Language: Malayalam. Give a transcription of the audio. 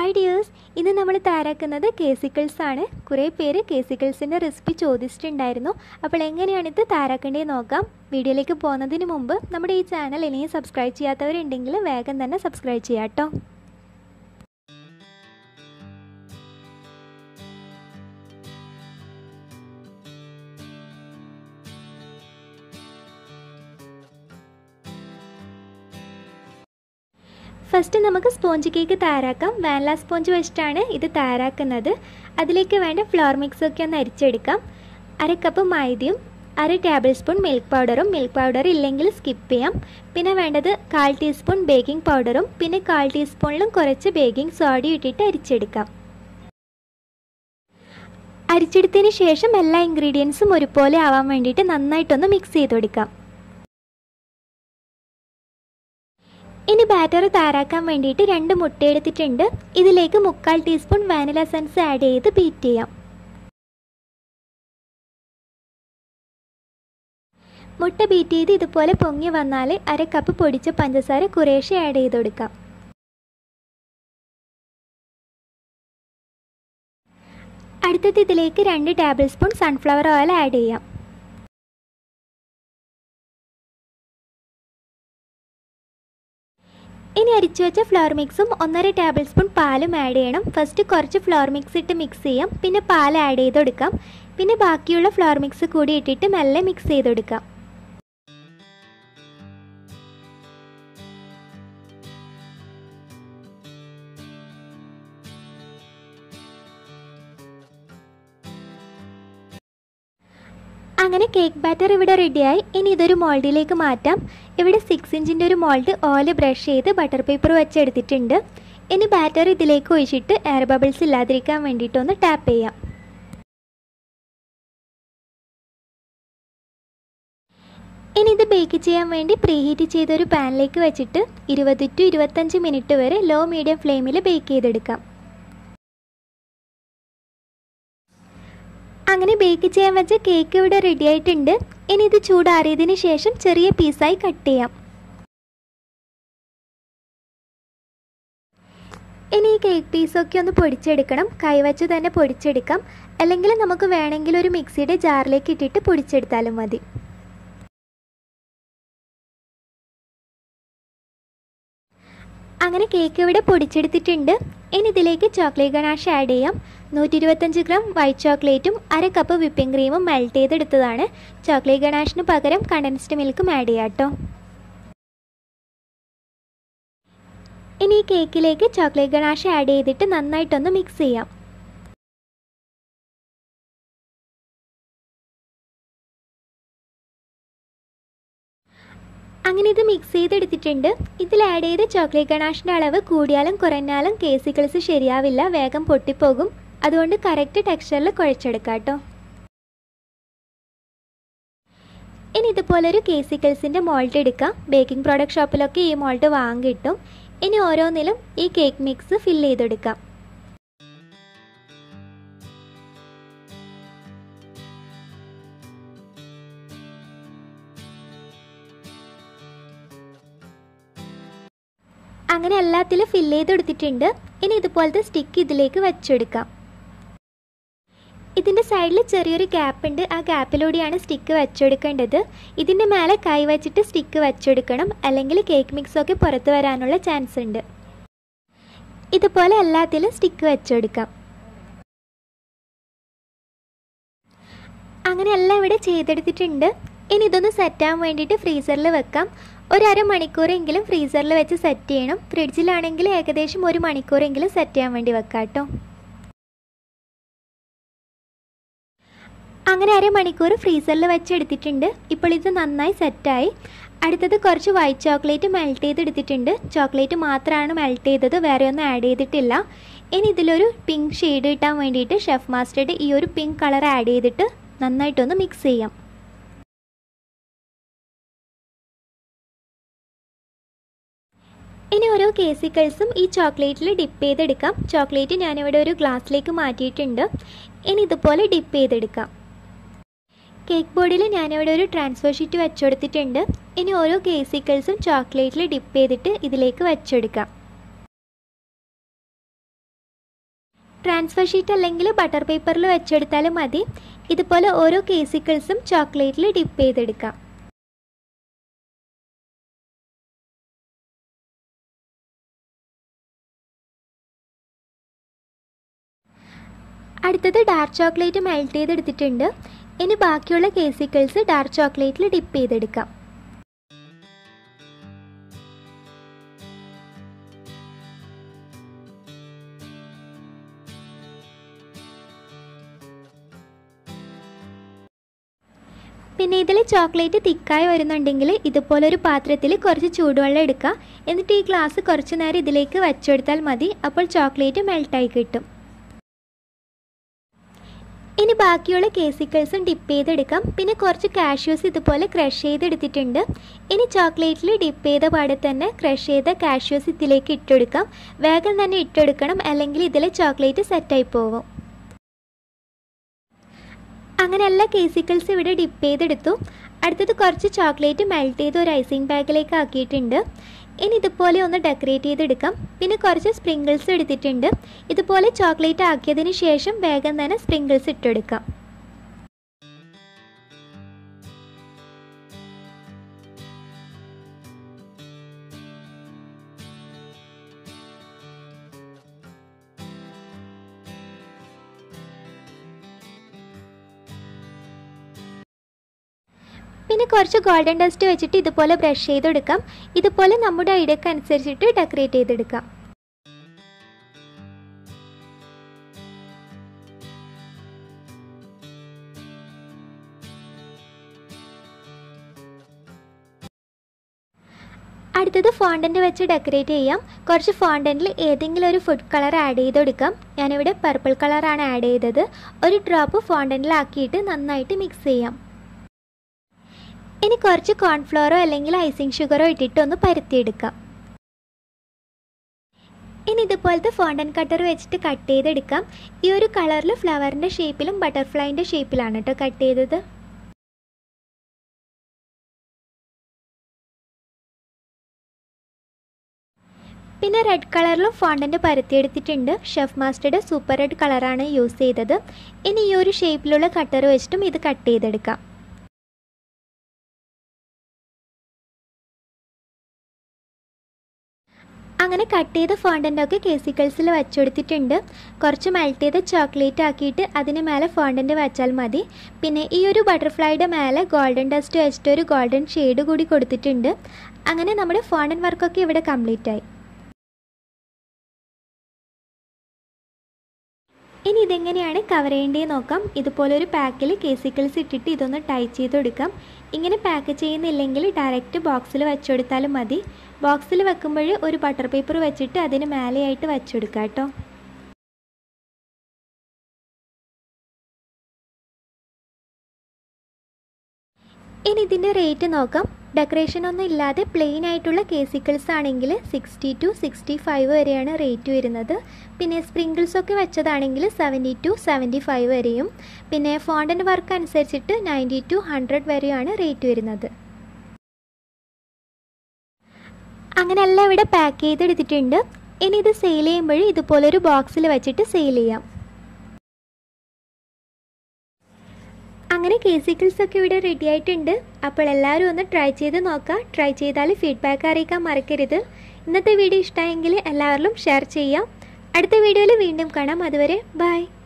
ഹായ് ഡിയേഴ്സ് ഇന്ന് നമ്മൾ തയ്യാറാക്കുന്നത് കേസിക്കിൾസ് ആണ് കുറേ പേര് കേസിക്കിൾസിൻ്റെ റെസിപ്പി ചോദിച്ചിട്ടുണ്ടായിരുന്നു അപ്പോൾ എങ്ങനെയാണിത് തയ്യാറാക്കേണ്ടത് നോക്കാം വീഡിയോയിലേക്ക് പോകുന്നതിന് മുമ്പ് നമ്മുടെ ഈ ചാനൽ ഇനിയും സബ്സ്ക്രൈബ് ചെയ്യാത്തവരുണ്ടെങ്കിൽ വേഗം തന്നെ സബ്സ്ക്രൈബ് ചെയ്യാം കേട്ടോ ഫസ്റ്റ് നമുക്ക് സ്പോഞ്ച് കേക്ക് തയ്യാറാക്കാം വാനില സ്പോഞ്ച് വെച്ചിട്ടാണ് ഇത് തയ്യാറാക്കുന്നത് അതിലേക്ക് വേണ്ട ഫ്ലോർ മിക്സ് ഒക്കെ ഒന്ന് അരിച്ചെടുക്കാം അര കപ്പ് മൈദയും അര ടേബിൾ സ്പൂൺ മിൽക്ക് പൗഡറും മിൽക്ക് പൗഡർ ഇല്ലെങ്കിൽ സ്കിപ്പ് ചെയ്യാം പിന്നെ വേണ്ടത് കാൽ ടീസ്പൂൺ ബേക്കിംഗ് പൗഡറും പിന്നെ കാൽ ടീസ്പൂണിലും കുറച്ച് ബേക്കിംഗ് സോഡയും ഇട്ടിട്ട് അരിച്ചെടുക്കാം അരിച്ചെടുത്തതിന് ശേഷം എല്ലാ ഇൻഗ്രീഡിയൻസും ഒരുപോലെ ആവാൻ വേണ്ടിയിട്ട് നന്നായിട്ടൊന്ന് മിക്സ് ചെയ്ത് കൊടുക്കാം ഇനി ബാറ്റർ തയ്യാറാക്കാൻ വേണ്ടിയിട്ട് രണ്ട് മുട്ട എടുത്തിട്ടുണ്ട് ഇതിലേക്ക് മുക്കാൽ ടീസ്പൂൺ വാനില എസൻസ് ആഡ് ചെയ്ത് ബീറ്റ് ചെയ്യാം മുട്ട ബീറ്റ് ചെയ്ത് ഇതുപോലെ പൊങ്ങി വന്നാൽ അര കപ്പ് പൊടിച്ച പഞ്ചസാര കുറേശ്ശെ ആഡ് ചെയ്ത് കൊടുക്കാം അടുത്തത് ഇതിലേക്ക് രണ്ട് tablespoon sunflower oil add ചെയ്യാം ഇനി അരിച്ചു വെച്ച ഫ്ലോർ മിക്സും ഒന്നര ടേബിൾ സ്പൂൺ പാലും ആഡ് ചെയ്യണം ഫസ്റ്റ് കുറച്ച് ഫ്ലോർ മിക്സ് ഇട്ട് മിക്സ് ചെയ്യാം പിന്നെ പാൽ ആഡ് ചെയ്ത് കൊടുക്കാം പിന്നെ ബാക്കിയുള്ള ഫ്ലോർ മിക്സ് കൂടി ഇട്ടിട്ട് മെല്ലെ മിക്സ് ചെയ്ത് കൊടുക്കാം അങ്ങനെ കേക്ക് ബാറ്റർ ഇവിടെ റെഡിയായി ഇനി ഇതൊരു മോൾഡിലേക്ക് മാറ്റാം ഇവിടെ സിക്സ് ഇഞ്ചിൻ്റെ ഒരു മോൾഡ് ഓയിൽ ബ്രഷ് ചെയ്ത് ബട്ടർ പേപ്പർ വെച്ചെടുത്തിട്ടുണ്ട് ഇനി ബാറ്റർ ഇതിലേക്ക് ഒഴിച്ചിട്ട് എയർ ബബിൾസ് ഇല്ലാതിരിക്കാൻ വേണ്ടിയിട്ടൊന്ന് ടാപ്പ് ചെയ്യാം ഇനി ഇത് ബേക്ക് ചെയ്യാൻ വേണ്ടി പ്രീഹീറ്റ് ചെയ്തൊരു പാനിലേക്ക് വെച്ചിട്ട് ഇരുപത് ടു ഇരുപത്തഞ്ച് മിനിറ്റ് വരെ ലോ മീഡിയം ഫ്ലെയിമിൽ ബേക്ക് ചെയ്തെടുക്കാം അങ്ങനെ ബേക്ക് ചെയ്യാൻ വെച്ച കേക്ക് ഇവിടെ റെഡി ആയിട്ടുണ്ട് ഇനി ഇത് ചൂടാറിയതിന് ശേഷം ചെറിയ പീസായി കട്ട് ചെയ്യാം ഇനി ഈ കേക്ക് പീസൊക്കെ ഒന്ന് പൊടിച്ചെടുക്കണം കൈവച്ച് തന്നെ പൊടിച്ചെടുക്കാം അല്ലെങ്കിൽ നമുക്ക് വേണമെങ്കിൽ ഒരു മിക്സിയുടെ ജാറിലേക്ക് ഇട്ടിട്ട് പൊടിച്ചെടുത്താലും മതി അങ്ങനെ കേക്ക് ഇവിടെ പൊടിച്ചെടുത്തിട്ടുണ്ട് ഇനി ഇതിലേക്ക് ചോക്ലേറ്റ് ഗണാഷ് ആഡ് ചെയ്യാം നൂറ്റി ഇരുപത്തഞ്ച് ഗ്രാം വൈറ്റ് ചോക്ലേറ്റും അര കപ്പ് വിപ്പിംഗ് ക്രീമും മെൽറ്റ് ചെയ്തെടുത്തതാണ് ചോക്ലേറ്റ് ഗണാഷിന് പകരം കണ്ടൻസ്ഡ് മിൽക്കും ആഡ് ചെയ്യാം കേട്ടോ ഇനി ഈ കേക്കിലേക്ക് ചോക്ലേറ്റ് ഗണാഷ് ആഡ് ചെയ്തിട്ട് നന്നായിട്ടൊന്ന് മിക്സ് ചെയ്യാം അങ്ങനെ ഇത് മിക്സ് ചെയ്തെടുത്തിട്ടുണ്ട് ഇതിൽ ആഡ് ചെയ്ത ചോക്ലേറ്റ് ഗണാഷിൻ്റെ അളവ് കൂടിയാലും കുറഞ്ഞാലും കേസിക്കിൾസ് ശരിയാവില്ല വേഗം പൊട്ടിപ്പോകും അതുകൊണ്ട് കറക്റ്റ് ടെക്സ്ചറിൽ കുഴച്ചെടുക്കാം കേട്ടോ ഇനി ഇതുപോലൊരു കേസിക്കിൾസിൻ്റെ മോൾഡ് എടുക്കാം ബേക്കിംഗ് പ്രോഡക്റ്റ് ഷോപ്പിലൊക്കെ ഈ മോൾഡ് വാങ്ങി കിട്ടും ഇനി ഓരോന്നിലും ഈ കേക്ക് മിക്സ് ഫില്ല് ചെയ്തെടുക്കാം അങ്ങനെ എല്ലാത്തിലും ഫില്ല് ചെയ്തെടുത്തിട്ടുണ്ട് ഇനി ഇതുപോലത്തെ സ്റ്റിക്ക് ഇതിലേക്ക് വെച്ചെടുക്കാം ഇതിൻ്റെ സൈഡിൽ ചെറിയൊരു ഗ്യാപ്പ് ഉണ്ട് ആ ഗ്യാപ്പിലൂടെയാണ് സ്റ്റിക്ക് വെച്ചെടുക്കേണ്ടത് ഇതിൻ്റെ മേലെ കൈ വെച്ചിട്ട് സ്റ്റിക്ക് വെച്ചെടുക്കണം അല്ലെങ്കിൽ കേക്ക് മിക്സൊക്കെ പുറത്ത് വരാനുള്ള ചാൻസ് ഉണ്ട് ഇതുപോലെ എല്ലാത്തിലും സ്റ്റിക്ക് വെച്ചെടുക്കാം അങ്ങനെ എല്ലാം ഇവിടെ ചെയ്തെടുത്തിട്ടുണ്ട് ഇനി ഇതൊന്ന് സെറ്റാൻ വേണ്ടിയിട്ട് ഫ്രീസറിൽ വെക്കാം ഒരു അരമണിക്കൂറെങ്കിലും ഫ്രീസറിൽ വെച്ച് സെറ്റ് ചെയ്യണം ഫ്രിഡ്ജിലാണെങ്കിൽ ഏകദേശം ഒരു മണിക്കൂറെങ്കിലും സെറ്റ് ചെയ്യാൻ വേണ്ടി വെക്കാം കേട്ടോ അങ്ങനെ അരമണിക്കൂർ ഫ്രീസറിൽ വെച്ചെടുത്തിട്ടുണ്ട് ഇപ്പോൾ ഇത് നന്നായി സെറ്റായി അടുത്തത് കുറച്ച് വൈറ്റ് ചോക്ലേറ്റ് മെൽറ്റ് ചെയ്തെടുത്തിട്ടുണ്ട് ചോക്ലേറ്റ് മാത്രമാണ് മെൽറ്റ് ചെയ്തത് വേറെ ഒന്നും ആഡ് ചെയ്തിട്ടില്ല ഇനി ഇതിലൊരു പിങ്ക് ഷെയ്ഡ് കിട്ടാൻ വേണ്ടിയിട്ട് ഷെഫ് മാസ്റ്ററുടെ ഈ ഒരു പിങ്ക് കളർ ആഡ് ചെയ്തിട്ട് നന്നായിട്ടൊന്ന് മിക്സ് ചെയ്യാം ഇനി ഓരോ കേസിക്കിൾസും ഈ ചോക്ലേറ്റിൽ ഡിപ്പ് ചെയ്തെടുക്കാം ചോക്ലേറ്റ് ഞാനിവിടെ ഒരു ഗ്ലാസ്സിലേക്ക് മാറ്റിയിട്ടുണ്ട് ഇനി ഇതുപോലെ ഡിപ്പ് ചെയ്തെടുക്കാം കേക്ക് ബോർഡിൽ ഞാനിവിടെ ഒരു ട്രാൻസ്ഫർ ഷീറ്റ് വെച്ചുകൊടുത്തിട്ടുണ്ട് ഇനി ഓരോ കേസിക്കിൾസും ചോക്ലേറ്റിൽ ഡിപ്പ് ചെയ്തിട്ട് ഇതിലേക്ക് വെച്ചെടുക്കാം ട്രാൻസ്ഫർ ഷീറ്റ് അല്ലെങ്കിൽ ബട്ടർ പേപ്പറിൽ വെച്ചെടുത്താലും മതി ഇതുപോലെ ഓരോ കേസിക്കിൾസും ചോക്ലേറ്റിൽ ഡിപ്പ് ചെയ്തെടുക്കാം അടുത്തത് ഡാർക്ക് ചോക്ലേറ്റ് മെൽറ്റ് ചെയ്തെടുത്തിട്ടുണ്ട് ഇനി ബാക്കിയുള്ള കേസിക്കിൾസ് ഡാർക്ക് ചോക്ലേറ്റിൽ ഡിപ്പ് ചെയ്തെടുക്കാം പിന്നെ ഇതിൽ ചോക്ലേറ്റ് തിക്കായി വരുന്നുണ്ടെങ്കിൽ ഇതുപോലൊരു പാത്രത്തിൽ കുറച്ച് ചൂടുവെള്ളം എടുക്കുക എന്നിട്ട് ഈ ഗ്ലാസ് കുറച്ച് നേരം ഇതിലേക്ക് വെച്ചെടുത്താൽ മതി അപ്പോൾ ചോക്ലേറ്റ് മെൽട്ടായി കിട്ടും ഇനി ബാക്കിയുള്ള കേസിക്കിൾസും ഡിപ്പ് ചെയ്തെടുക്കാം പിന്നെ കുറച്ച് കാഷ്യൂസ് ഇതുപോലെ ക്രഷ് ചെയ്തെടുത്തിട്ടുണ്ട് ഇനി ചോക്ലേറ്റിൽ ഡിപ്പ് ചെയ്ത പാടെ തന്നെ ക്രഷ് ചെയ്ത കാഷ്യൂസ് ഇതിലേക്ക് ഇട്ടെടുക്കാം വേഗം തന്നെ ഇട്ടെടുക്കണം അല്ലെങ്കിൽ ഇതിൽ ചോക്ലേറ്റ് സെറ്റായി പോകും അങ്ങനെ എല്ലാ കേസിക്കിൾസ് ഇവിടെ ഡിപ്പ് ചെയ്തെടുത്തു അടുത്തത് കുറച്ച് ചോക്ലേറ്റ് മെൽറ്റ് ചെയ്ത് ഒരു ഐസിങ് ബാഗിലേക്ക് ആക്കിയിട്ടുണ്ട് ഇനി ഇതുപോലെ ഒന്ന് ഡെക്കറേറ്റ് ചെയ്തെടുക്കാം പിന്നെ കുറച്ച് സ്പ്രിങ്കിൾസ് എടുത്തിട്ടുണ്ട് ഇതുപോലെ ചോക്ലേറ്റ് ആക്കിയതിന് ശേഷം വേഗം തന്നെ സ്പ്രിങ്കിൾസ് ഇട്ടെടുക്കാം പിന്നെ കുറച്ച് ഗോൾഡൻ ഡസ്റ്റ് വെച്ചിട്ട് ഇതുപോലെ ബ്രഷ് ചെയ്തെടുക്കാം ഇതുപോലെ നമ്മുടെ ഐഡിയക്ക് അനുസരിച്ചിട്ട് ഡെക്കറേറ്റ് ചെയ്തെടുക്കാം അടുത്തത് ഫോണ്ടൻറ്റ് വെച്ച് ഡെക്കറേറ്റ് ചെയ്യാം കുറച്ച് ഫോണ്ടൻറ്റിൽ ഏതെങ്കിലും ഒരു ഫുഡ് കളർ ആഡ് ചെയ്ത് കൊടുക്കാം ഞാനിവിടെ പർപ്പിൾ കളറാണ് ആഡ് ചെയ്തത് ഒരു ഡ്രോപ്പ് ഫോണ്ടൻറ്റിലാക്കിയിട്ട് നന്നായിട്ട് മിക്സ് ചെയ്യാം ഇനി കുറച്ച് കോൺഫ്ലോറോ അല്ലെങ്കിൽ ഐസിങ് ഷുഗറോ ഇട്ടിട്ട് ഒന്ന് പരത്തിയെടുക്കാം ഇനി ഇതുപോലത്തെ ഫോണ്ടൻ കട്ടർ വെച്ചിട്ട് കട്ട് ചെയ്തെടുക്കാം ഈ ഒരു കളറിൽ ഫ്ലവറിൻ്റെ ഷേപ്പിലും ബട്ടർഫ്ലൈൻ്റെ ഷേപ്പിലാണ് കേട്ടോ കട്ട് ചെയ്തത് പിന്നെ റെഡ് കളറിലും ഫോണ്ടൻ്റ് പരത്തിയെടുത്തിട്ടുണ്ട് ഷെഫ് മാസ്റ്ററുടെ സൂപ്പർ റെഡ് കളറാണ് യൂസ് ചെയ്തത് ഇനി ഈ ഒരു ഷേപ്പിലുള്ള കട്ടർ വെച്ചിട്ടും ഇത് കട്ട് ചെയ്തെടുക്കാം അങ്ങനെ കട്ട് ചെയ്ത ഫോണ്ടൻ്റൊക്കെ കേസിക്കിൾസിൽ വെച്ചുകൊടുത്തിട്ടുണ്ട് കുറച്ച് മെൽറ്റ് ചെയ്ത ചോക്ലേറ്റ് ആക്കിയിട്ട് അതിന് മേലെ ഫോണ്ടൻ്റ് വെച്ചാൽ മതി പിന്നെ ഈ ഒരു ബട്ടർഫ്ലൈയുടെ മേലെ ഗോൾഡൻ ഡസ്റ്റ് വെച്ചിട്ട് ഒരു ഗോൾഡൻ ഷെയ്ഡ് കൂടി കൊടുത്തിട്ടുണ്ട് അങ്ങനെ നമ്മുടെ ഫോണ്ടൻ വർക്കൊക്കെ ഇവിടെ കംപ്ലീറ്റ് ആയി ഇനി ഇതെങ്ങനെയാണ് കവർ ചെയ്യേണ്ടത് നോക്കാം ഇതുപോലെ ഒരു പാക്കിൽ കേസിക്കിൾസ് ഇട്ടിട്ട് ഇതൊന്ന് ടൈറ്റ് ചെയ്ത് കൊടുക്കാം ഇങ്ങനെ പാക്ക് ചെയ്യുന്നില്ലെങ്കിൽ ഡയറക്റ്റ് ബോക്സിൽ വെച്ചുകൊടുത്താലും മതി ബോക്സിൽ വെക്കുമ്പോൾ ഒരു ബട്ടർ പേപ്പർ വെച്ചിട്ട് അതിന് മേലെയായിട്ട് വെച്ചെടുക്കാം കേട്ടോ ഇനി ഇതിൻ്റെ റേറ്റ് നോക്കാം ഡെക്കറേഷൻ ഒന്നും ഇല്ലാതെ പ്ലെയിൻ ആയിട്ടുള്ള കേസിക്കിൾസ് ആണെങ്കിൽ സിക്സ്റ്റി ടു സിക്സ്റ്റി ഫൈവ് വരെയാണ് റേറ്റ് വരുന്നത് പിന്നെ സ്പ്രിങ്കിൾസ് ഒക്കെ വെച്ചതാണെങ്കിൽ സെവൻറ്റി ടു സെവൻറ്റി ഫൈവ് വരെയും പിന്നെ ഫോണ്ടൻ്റ് വർക്ക് അനുസരിച്ചിട്ട് നയൻറ്റി ടു ഹൺഡ്രഡ് വരെയാണ് റേറ്റ് വരുന്നത് അങ്ങനെ എല്ലാം ഇവിടെ പാക്ക് ചെയ്തെടുത്തിട്ടുണ്ട് ഇനി ഇത് സെയിൽ ചെയ്യുമ്പോൾ ഇതുപോലൊരു ബോക്സിൽ വെച്ചിട്ട് സെയിൽ ചെയ്യാം അങ്ങനെ കേസിക്കിൾസ് ഒക്കെ ഇവിടെ റെഡി ആയിട്ടുണ്ട് അപ്പോൾ എല്ലാവരും ഒന്ന് ട്രൈ ചെയ്ത് നോക്കുക ട്രൈ ചെയ്താൽ ഫീഡ്ബാക്ക് അറിയിക്കാൻ മറക്കരുത് ഇന്നത്തെ വീഡിയോ ഇഷ്ടമായെങ്കിൽ എല്ലാവരിലും ഷെയർ ചെയ്യാം അടുത്ത വീഡിയോയിൽ വീണ്ടും കാണാം അതുവരെ ബൈ